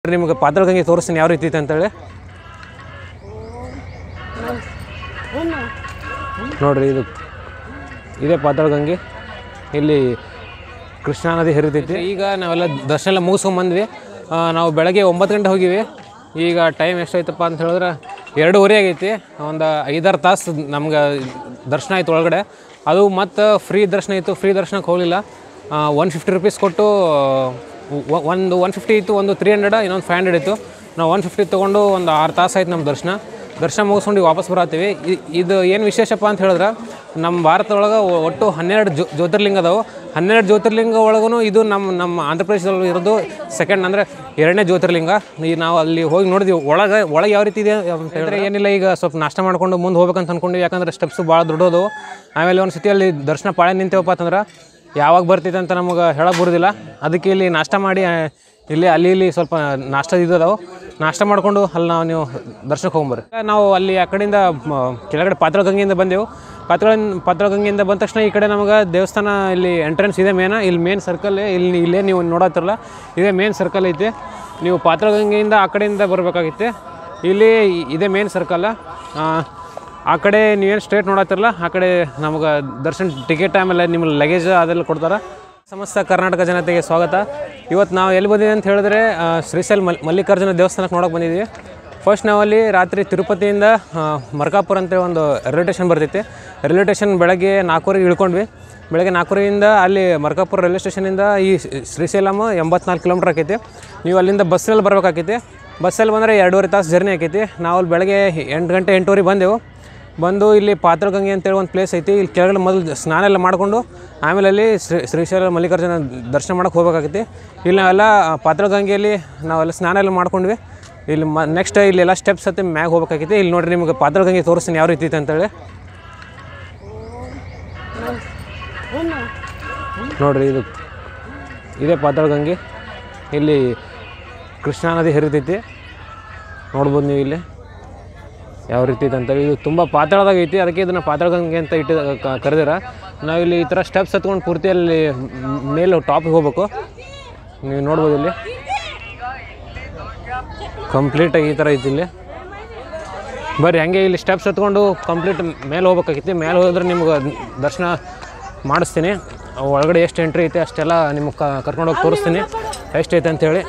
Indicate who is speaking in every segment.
Speaker 1: ನಿಮ್ಗೆ ಪಾತ್ರಗಂಗೆ ತೋರಿಸ್ತೀನಿ ಯಾವ ರೀತಿ ಐತೆ ಅಂತೇಳಿ ನೋಡ್ರಿ ಇದು ಇದೇ ಪಾತಾಳಗಂಗೆ ಇಲ್ಲಿ ಕೃಷ್ಣಾ ನದಿ ಹರಿತೈತಿ ಈಗ ನಾವೆಲ್ಲ ದರ್ಶನ ಎಲ್ಲ ಮುಗಿಸ್ಕೊಂಬಂದ್ವಿ ಆ, ನಾವು ಬೆಳಗ್ಗೆ ಒಂಬತ್ತು ಗಂಟೆ ಹೋಗಿವಿ ಈಗ ಟೈಮ್ ಎಷ್ಟಾಯ್ತಪ್ಪ ಅಂತ ಹೇಳಿದ್ರೆ ಎರಡೂವರೆ ಆಗೈತಿ ಒಂದು ಐದಾರು ತಾಸು ನಮ್ಗೆ ದರ್ಶನ ಆಯ್ತು ಒಳಗಡೆ ಅದು ಮತ್ತು ಫ್ರೀ ದರ್ಶನ ಇತ್ತು ಫ್ರೀ ದರ್ಶನಕ್ಕೆ ಹೋಗಲಿಲ್ಲ ಒನ್ ಫಿಫ್ಟಿ ರುಪೀಸ್ ಕೊಟ್ಟು ಒ- ಒಂದು ಒನ್ ಫಿಫ್ಟಿ ಇತ್ತು ಒಂದು ತ್ರೀ ಹಂಡ್ರೆಡ್ ಇನ್ನೊಂದು ಫೈವ್ ಹಂಡ್ರೆಡ್ ಇತ್ತು ನಾವು ಒನ್ ಫಿಫ್ಟಿ ತೊಗೊಂಡು ಒಂದು ಆರು ತಾಸು ಆಯ್ತು ನಮ್ಮ ದರ್ಶನ ದರ್ಶನ ಮುಗಿಸ್ಕೊಂಡು ಈಗ ವಾಪಸ್ ಬರತ್ತೀವಿ ಇ- ಇದು ಏನು ವಿಶೇಷಪ್ಪ ಅಂತ ಹೇಳಿದ್ರೆ ನಮ್ಮ ಭಾರತದೊಳಗೆ ಒಟ್ಟು ಹನ್ನೆರಡು ಜ್ಯೋ ಜ್ಯೋತಿರ್ಲಿಂಗ ಅದಾವೆ ಹನ್ನೆರಡು ಜ್ಯೋತಿರ್ಲಿಂಗ ಒಳಗೂ ಇದು ನಮ್ಮ ನಮ್ಮ ಆಂಧ್ರ ಪ್ರದೇಶದಲ್ಲಿ ಇರೋದು ಸೆಕೆಂಡ್ ಅಂದರೆ ಎರಡನೇ ಜ್ಯೋತಿರ್ಲಿಂಗ ಈ ನಾವು ಅಲ್ಲಿ ಹೋಗಿ ನೋಡಿದ್ವಿ ಒಳಗೆ ಒಳಗೆ ಯಾವ ರೀತಿ ಇದೆ ಅಂತ ಹೇಳಿದ್ರೆ ಏನಿಲ್ಲ ಈಗ ಸ್ವಲ್ಪ ನಾಷ್ಟ ಮಾಡ್ಕೊಂಡು ಮುಂದೆ ಹೋಗ್ಬೇಕಂತ ಅಂದ್ಕೊಂಡ್ವಿ ಯಾಕಂದ್ರೆ ಸ್ಟೆಪ್ಸು ಭಾಳ ದೊಡ್ಡದು ಆಮೇಲೆ ಒಂದು ಸತಿ ಅಲ್ಲಿ ದರ್ಶನ ಪಾಳೆ ನಿಂತೇವಪ್ಪ ಅಂತಂದ್ರೆ ಯಾವಾಗ ಬರ್ತಿದೆ ಅಂತ ನಮಗೆ ಹೇಳಕ್ಕೆ ಬರೋದಿಲ್ಲ ಅದಕ್ಕೆ ಇಲ್ಲಿ ನಾಷ್ಟ ಮಾಡಿ ಆ, ಇಲ್ಲಿ ಅಲ್ಲಿ ಇಲ್ಲಿ ಸ್ವಲ್ಪ ನಾಷ್ಟ ಇದ್ದದಾವು ನಾಷ್ಟ ಮಾಡಿಕೊಂಡು ಅಲ್ಲಿ ನಾವು ನೀವು ದರ್ಶನಕ್ಕೆ ಹೋಗ್ಬರ್ರಿ ನಾವು ಅಲ್ಲಿ ಆ ಕಡೆಯಿಂದ ಮ, ಕೆಳಗಡೆ ಪಾತ್ರಗಂಗೆಯಿಂದ ಬಂದೆವು ಪಾತ್ರ ಪಾತ್ರಗಂಗೆಯಿಂದ ಬಂದ ತಕ್ಷಣ ಈ ಕಡೆ ನಮಗೆ ದೇವಸ್ಥಾನ ಇಲ್ಲಿ ಎಂಟ್ರೆನ್ಸ್ ಇದೆ ಮೇನ ಇಲ್ಲಿ ಮೇನ್ ಸರ್ಕಲ್ ಇಲ್ಲಿ ಇಲ್ಲೇ ನೀವು ನೋಡತ್ತಿರಲ್ಲ ಇದೇ ಮೇನ್ ಸರ್ಕಲ್ ಐತೆ ನೀವು ಪಾತ್ರಗಂಗೆಯಿಂದ ಆ ಕಡೆಯಿಂದ ಬರಬೇಕಾಗಿತ್ತೆ ಇಲ್ಲಿ ಇದೇ ಮೇನ್ ಸರ್ಕಲ್ ಆ ಕಡೆ ನೀವೇನು ಸ್ಟ್ರೇಟ್ ನೋಡತ್ತಿರಲ್ಲ ಆ ಕಡೆ ನಮಗೆ ದರ್ಶನ ಟಿಕೆಟ್ ಆಮೇಲೆ ನಿಮ್ಮ ಲಗೇಜ್ ಅದೆಲ್ಲ ಕೊಡ್ತಾರೆ ಸಮಸ್ತ ಕರ್ನಾಟಕ ಜನತೆಗೆ ಸ್ವಾಗತ ಇವತ್ತು ನಾವು ಎಲ್ಲಿ ಬಂದಿದ್ದೀವಿ ಅಂತ ಹೇಳಿದ್ರೆ ಆ, ಶ್ರೀಶೈಲ ಮಲ್ ಮಲ್ಲಿಕಾರ್ಜುನ ದೇವಸ್ಥಾನಕ್ಕೆ ನೋಡೋಕೆ ಬಂದಿದ್ದೀವಿ ಫಸ್ಟ್ ನಾವಲ್ಲಿ ರಾತ್ರಿ ತಿರುಪತಿಯಿಂದ ಆ, ಮರ್ಕಾಪುರ ಅಂತೇಳಿ ಒಂದು ರೈಲ್ವೆ ಸ್ಟೇಷನ್ ಬರ್ತೈತೆ ರೈಲ್ವೆ ಸ್ಟೇಷನ್ ಬೆಳಗ್ಗೆ ನಾಲ್ಕೂವರೆಗೆ ಇಳ್ಕೊಂಡ್ವಿ ಬೆಳಗ್ಗೆ ನಾಲ್ಕೂವರೆಯಿಂದ ಅಲ್ಲಿ ಮರ್ಕಾಪುರ ರೈಲ್ವೆ ಸ್ಟೇಷನಿಂದ ಈ ಶ್ರೀಶೈಲಮ್ ಎಂಬತ್ನಾಲ್ಕು ಕಿಲೋಮೀಟ್ರ್ ಆಕೈತಿ ನೀವು ಅಲ್ಲಿಂದ ಬಸ್ಸಲ್ಲಿ ಬರ್ಬೇಕಾಕೈತಿ ಬಸ್ಸಲ್ಲಿ ಬಂದರೆ ಎರಡೂವರೆ ತಾಸು ಜರ್ನಿ ಆಕೈತಿ ನಾವು ಅಲ್ಲಿ ಬೆಳಗ್ಗೆ ಎಂಟು ಗಂಟೆ ಎಂಟೂವರೆಗೆ ಬಂದೆವು ಬಂದು ಇಲ್ಲಿ ಪಾತ್ರಗಂಗೆ ಅಂತೇಳಿ ಒಂದು ಪ್ಲೇಸ್ ಐತಿ ಇಲ್ಲಿ ಕೆಳಗಡೆ ಮೊದಲು ಸ್ನಾನ ಎಲ್ಲ ಮಾಡಿಕೊಂಡು ಆಮೇಲೆ ಅಲ್ಲಿ ಶ್ರೀ ಶ್ರೀಶೈಲ ಮಲ್ಲಿಕಾರ್ಜುನ ದರ್ಶನ ಮಾಡೋಕೆ ಹೋಗ್ಬೇಕಾಗೈತಿ ಇಲ್ಲಿ ನಾವೆಲ್ಲ ಪಾತ್ರಗಂಗೆಯಲ್ಲಿ ನಾವೆಲ್ಲ ಸ್ನಾನ ಎಲ್ಲ ಮಾಡ್ಕೊಂಡ್ವಿ ಇಲ್ಲಿ ಮ ನೆಕ್ಸ್ಟ್ ಇಲ್ಲೆಲ್ಲ ಸ್ಟೆಪ್ಸ್ ಹತ್ತಿ ಮ್ಯಾಗ ಹೋಗ್ಬೇಕಾಗೈತಿ ಇಲ್ಲಿ ನೋಡ್ರಿ ನಿಮಗೆ ಪಾತ್ರಗಂಗೆ ತೋರಿಸ್ತೀನಿ ಯಾವ ರೀತಿ ಐತೆ ಅಂತೇಳಿ ನೋಡ್ರಿ ಇದು ಇದೇ ಪಾತಾಳಗಂಗೆ ಇಲ್ಲಿ ಕೃಷ್ಣಾ ನದಿ ಹರಿತೈತಿ ನೋಡ್ಬೋದು ನೀವು ಇಲ್ಲಿ ಯಾವ ರೀತಿ ಐತೆ ಅಂತೇಳಿ ಇದು ತುಂಬ ಪಾತಾಳದಾಗ ಐತಿ ಅದಕ್ಕೆ ಇದನ್ನು ಪಾತಾಳಗಂಗೆ ಅಂತ ಇಟ್ಟು ಕ- ಕರೆದಿರ ನಾವಿಲ್ಲಿ ಈ ಥರ ಸ್ಟೆಪ್ಸ್ ಹತ್ಕೊಂಡು ಪೂರ್ತಿ ಅಲ್ಲಿ ಮ್- ಮೇಲೆ ಟಾಪಿಗೆ ಹೋಗ್ಬೇಕು ನೀವು ನೋಡ್ಬೋದು ಇಲ್ಲಿ ಕಂಪ್ಲೀಟಾಗಿ ಈ ಥರ ಐತಿ ಇಲ್ಲಿ ಬರ್ರಿ ಹಂಗೆ ಇಲ್ಲಿ ಸ್ಟೆಪ್ಸ್ ಹತ್ಕೊಂಡು ಕಂಪ್ಲೀಟ್ ಮೇಲೆ ಹೋಗ್ಬೇಕಾಗಿತ್ತು ಮೇಲೆ ಹೋದ್ರೆ ನಿಮ್ಗೆ ದರ್ಶನ ಮಾಡಿಸ್ತೀನಿ ಒಳಗಡೆ ಎಷ್ಟು ಎಂಟ್ರಿ ಐತೆ ಅಷ್ಟೆಲ್ಲ ನಿಮಗೆ ಕರ್ಕೊಂಡೋಗಿ ತೋರಿಸ್ತೀನಿ ಎಷ್ಟೈತೆ ಅಂತೇಳಿ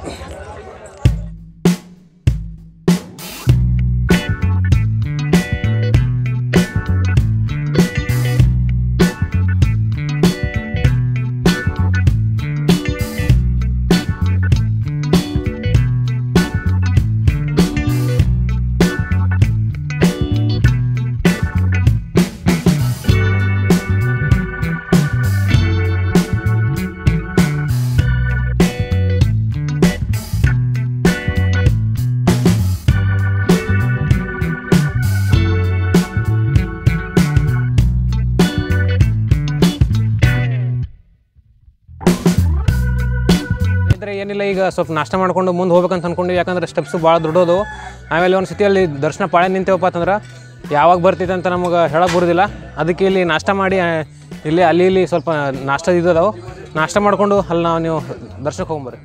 Speaker 1: ಸ್ನೇಹಿತರೆ ಏನಿಲ್ಲ ಈಗ ಸ್ವಲ್ಪ ನಾಷ್ಟ ಮಾಡ್ಕೊಂಡು ಮುಂದೆ ಹೋಗ್ಬೇಕಂತ ಅನ್ಕೊಂಡ್ವಿ ಯಾಕಂದ್ರೆ ಸ್ಟೆಪ್ಸು ಭಾಳ ದೊಡ್ಡದು ಆಮೇಲೆ ಒಂದು ಸತಿ ಅಲ್ಲಿ ದರ್ಶನ ಪಾಳೆ ನಿಂತೇವಪ್ಪ ಅಂತಂದ್ರೆ ಯಾವಾಗ ಬರ್ತಿದೆ ಅಂತ ನಮಗೆ ಹೇಳಕ್ಕೆ ಬರೋದಿಲ್ಲ ಅದಕ್ಕೆ ಇಲ್ಲಿ ನಾಷ್ಟ ಮಾಡಿ ಆ, ಇಲ್ಲಿ ಅಲ್ಲಿ ಇಲ್ಲಿ ಸ್ವಲ್ಪ ನಾಷ್ಟ ಇದ್ದದಾವು ನಾಷ್ಟ ಮಾಡಿಕೊಂಡು ಅಲ್ಲಿ ನಾವು ನೀವು ದರ್ಶನಕ್ಕೆ ಹೋಗ್ಬರ್ರಿ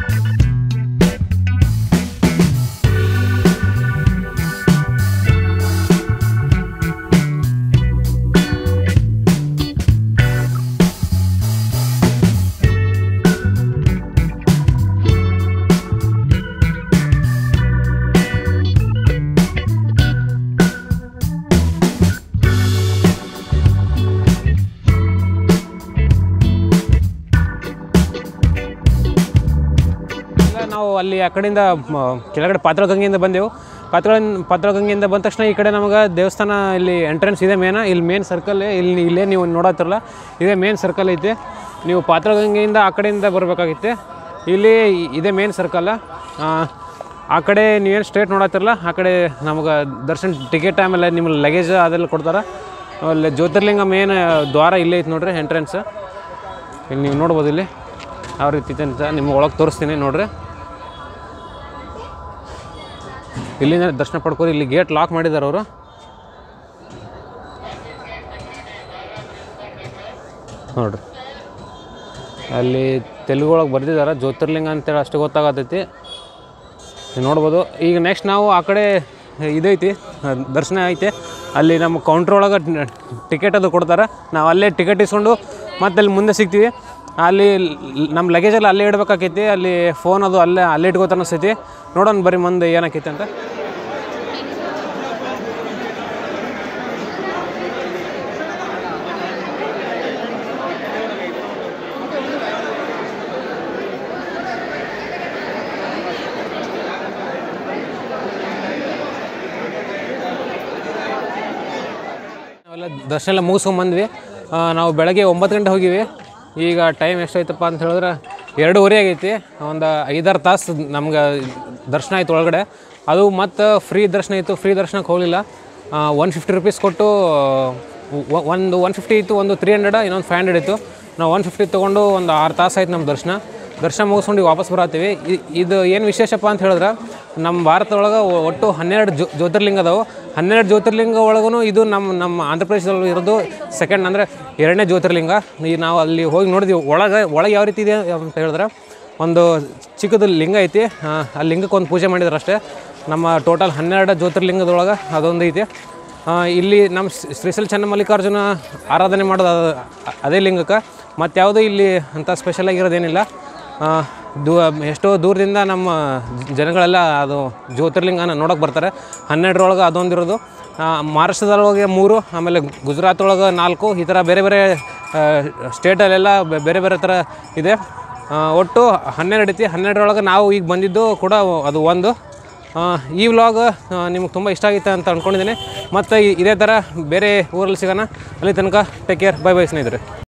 Speaker 1: ಇಲ್ಲ ನಾವು ಅಲ್ಲಿ ಆ ಕಡೆಯಿಂದ ಮ, ಕೆಳಗಡೆ ಪಾತ್ರಗಂಗೆಯಿಂದ ಬಂದೆವು ಪಾತ್ರ ಪಾತ್ರಗಂಗೆಯಿಂದ ಬಂದ ತಕ್ಷಣ ಈ ಕಡೆ ನಮಗೆ ದೇವಸ್ಥಾನ ಇಲ್ಲಿ ಎಂಟ್ರೆನ್ಸ್ ಇದೆ ಮೇನ ಇಲ್ಲಿ ಮೇನ್ ಸರ್ಕಲ್ ಇಲ್ಲಿ ಇಲ್ಲೇ ನೀವು ನೋಡತ್ತಿರಲ್ಲ ಇದೇ ಮೇನ್ ಸರ್ಕಲ್ ಐತಿ ನೀವು ಪಾತ್ರಗಂಗೆಯಿಂದ ಆ ಕಡೆಯಿಂದ ಬರಬೇಕಾಗಿತ್ತೆ ಇಲ್ಲಿ ಇದೇ ಮೇನ್ ಸರ್ಕಲ್ ಆ ಕಡೆ ನೀವೇನು ಸ್ಟ್ರೇಟ್ ನೋಡತ್ತಿರಲ್ಲ ಆ ಕಡೆ ನಮಗೆ ದರ್ಶನ ಟಿಕೆಟ್ ಆಮೇಲೆ ನಿಮ್ಮ ಲಗೇಜ್ ಅದೆಲ್ಲ ಕೊಡ್ತಾರೆ ಅಲ್ಲಿ ಜ್ಯೋತಿರ್ಲಿಂಗ ಮೇನ್ ದ್ವಾರ ಇಲ್ಲೇ ಐತೆ ನೋಡ್ರಿ ಎಂಟ್ರೆನ್ಸ್ ಇಲ್ಲಿ ನೀವು ನೋಡ್ಬೋದು ಇಲ್ಲಿ ಯಾವ ರೀತಿ ಐತೆ ಅಂತ ನಿಮ್ಗೆ ಒಳಗೆ ತೋರಿಸ್ತೀನಿ ನೋಡ್ರಿ ಇಲ್ಲಿಂದ ದರ್ಶನ ಪಡ್ಕೋರಿ ಇಲ್ಲಿ ಗೇಟ್ ಲಾಕ್ ಮಾಡಿದ್ದಾರೆ ಅವರು ನೋಡ್ರಿ ಅಲ್ಲಿ ತೆಲುಗು ಒಳಗೆ ಬರ್ದಿದ್ದಾರೆ ಜ್ಯೋತಿರ್ಲಿಂಗ ಅಂತೇಳಿ ಅಷ್ಟು ಗೊತ್ತಾಗತೈತಿ ನೀವು ನೋಡ್ಬೋದು ಈಗ ನೆಕ್ಸ್ಟ್ ನಾವು ಆ ಕಡೆ ಇದೈತಿ ಆ, ದರ್ಶನ ಐತೆ ಅಲ್ಲಿ ನಮ್ಮ ಕೌಂಟ್ರ್ ಒಳಗೆ ಟಿಕೆಟ್ ಅದು ಕೊಡ್ತಾರೆ ನಾವು ಅಲ್ಲೇ ಟಿಕೆಟ್ ಇಸ್ಕೊಂಡು ಮತ್ತೆ ಅಲ್ಲಿ ಮುಂದೆ ಸಿಗ್ತೀವಿ ಅಲ್ಲಿ ಲ್- ನಮ್ಮ ಲಗೇಜ್ ಎಲ್ಲ ಅಲ್ಲೇ ಇಡ್ಬೇಕಾಕೈತಿ ಅಲ್ಲಿ ಫೋನ್ ಅದು ಅಲ್ಲೇ ಅಲ್ಲೇ ಇಟ್ಕೋತ ಅನಿಸ್ತೈತಿ ನೋಡೋಣ ಬರೀ ಮುಂದೆ ಏನಾಕೈತಿ ಅಂತ ನಾವೆಲ್ಲ ದರ್ಶನ ಎಲ್ಲ ಮುಗಿಸ್ಕೊಂಬಂದ್ವಿ ಆ, ನಾವು ಬೆಳಗ್ಗೆ ಒಂಬತ್ತು ಗಂಟೆ ಹೋಗಿವಿ ಈಗ ಟೈಮ್ ಎಷ್ಟಾಯ್ತಪ್ಪ ಅಂತ ಹೇಳಿದ್ರೆ ಎರಡೂವರೆ ಆಗೈತಿ ಒಂದು ಐದಾರು ತಾಸು ನಮ್ಗೆ ದರ್ಶನ ಆಯ್ತು ಒಳಗಡೆ ಅದು ಮತ್ತು ಫ್ರೀ ದರ್ಶನ ಇತ್ತು ಫ್ರೀ ದರ್ಶನಕ್ಕೆ ಹೋಗಲಿಲ್ಲ ಒನ್ ಫಿಫ್ಟಿ ರುಪೀಸ್ ಕೊಟ್ಟು ಒ- ಒಂದು ಒನ್ ಫಿಫ್ಟಿ ಇತ್ತು ಒಂದು ತ್ರೀ ಹಂಡ್ರೆಡ್ ಇನ್ನೊಂದು ಫೈವ್ ಹಂಡ್ರೆಡ್ ಇತ್ತು ನಾವು ಒನ್ ಫಿಫ್ಟಿ ತೊಗೊಂಡು ಒಂದು ಆರು ತಾಸು ಆಯ್ತು ನಮ್ಮ ದರ್ಶನ ದರ್ಶನ ಮುಗಿಸ್ಕೊಂಡು ಈಗ ವಾಪಸ್ ಬರತ್ತೀವಿ ಇ- ಇದು ಏನು ವಿಶೇಷಪ್ಪ ಅಂತ ಹೇಳಿದ್ರೆ ನಮ್ಮ ಭಾರತದೊಳಗೆ ಒಟ್ಟು ಹನ್ನೆರಡು ಜ್ಯೋ ಜ್ಯೋತಿರ್ಲಿಂಗ ಅದಾವೆ ಹನ್ನೆರಡು ಜ್ಯೋತಿರ್ಲಿಂಗ ಒಳಗೂ ಇದು ನಮ್ಮ ನಮ್ಮ ಆಂಧ್ರ ಪ್ರದೇಶದಲ್ಲಿ ಇರೋದು ಸೆಕೆಂಡ್ ಅಂದರೆ ಎರಡನೇ ಜ್ಯೋತಿರ್ಲಿಂಗ ಈ ನಾವು ಅಲ್ಲಿ ಹೋಗಿ ನೋಡಿದ್ವಿ ಒಳಗೆ ಒಳಗೆ ಯಾವ ರೀತಿ ಇದೆ ಅಂತ ಹೇಳಿದ್ರೆ ಒಂದು ಚಿಕ್ಕದು ಲಿಂಗ ಐತಿ ಆ, ಆ ಲಿಂಗಕ್ಕೆ ಒಂದು ಪೂಜೆ ಮಾಡಿದ್ರು ಅಷ್ಟೇ ನಮ್ಮ ಟೋಟಲ್ ಹನ್ನೆರಡು ಜ್ಯೋತಿರ್ಲಿಂಗದೊಳಗೆ ಅದೊಂದು ಐತಿ ಆ, ಇಲ್ಲಿ ನಮ್ಮ ಶ್ರೀ- ಶ್ರೀಶೈಲ ಚನ್ನಮಲ್ಲಿಕಾರ್ಜುನ ಆರಾಧನೆ ಮಾಡೋದು ಅದ- ಅದೇ ಲಿಂಗಕ್ಕೆ ಮತ್ಯಾವುದೂ ಇಲ್ಲಿ ಅಂಥ ಸ್ಪೆಷಲ್ ಆಗಿರೋದೇನಿಲ್ಲ ಆ, ದೂ ಎಷ್ಟೋ ದೂರದಿಂದ ನಮ್ಮ ಜನಗಳೆಲ್ಲ ಅದು ಜ್ಯೋತಿರ್ಲಿಂಗನ ನೋಡೋಕೆ ಬರ್ತಾರೆ ಹನ್ನೆರಡರೊಳಗೆ ಅದೊಂದಿರೋದು ಆ, ಮಹಾರಾಷ್ಟ್ರದೊಳಗೆ ಮೂರು ಆಮೇಲೆ ಗುಜರಾತ್ ಒಳಗೆ ನಾಲ್ಕು ಈ ಥರ ಬೇರೆ ಬೇರೆ ಸ್ಟೇಟಲ್ಲೆಲ್ಲ ಬೆ- ಬೇರೆ ಬೇರೆ ಥರ ಇದೆ ಆ, ಒಟ್ಟು ಹನ್ನೆರಡು ಐತಿ ಹನ್ನೆರಡರೊಳಗೆ ನಾವು ಈಗ ಬಂದಿದ್ದು ಕೂಡ ಅದು ಒಂದು ಆ, ಈ ವ್ಲಾಗ್ ನಿಮ್ಗೆ ತುಂಬ ಇಷ್ಟ ಆಗಿತ್ತು ಅಂತ ಅಂದ್ಕೊಂಡಿದ್ದೀನಿ ಮತ್ತು ಇದೇ ಥರ ಬೇರೆ ಊರಲ್ಲಿ ಸಿಗೋಣ ಅಲ್ಲಿ ತನಕ ಟೇಕ್ ಕೇರ್ ಬೈ ಬೈ ಸ್ನೇಹಿತರೆ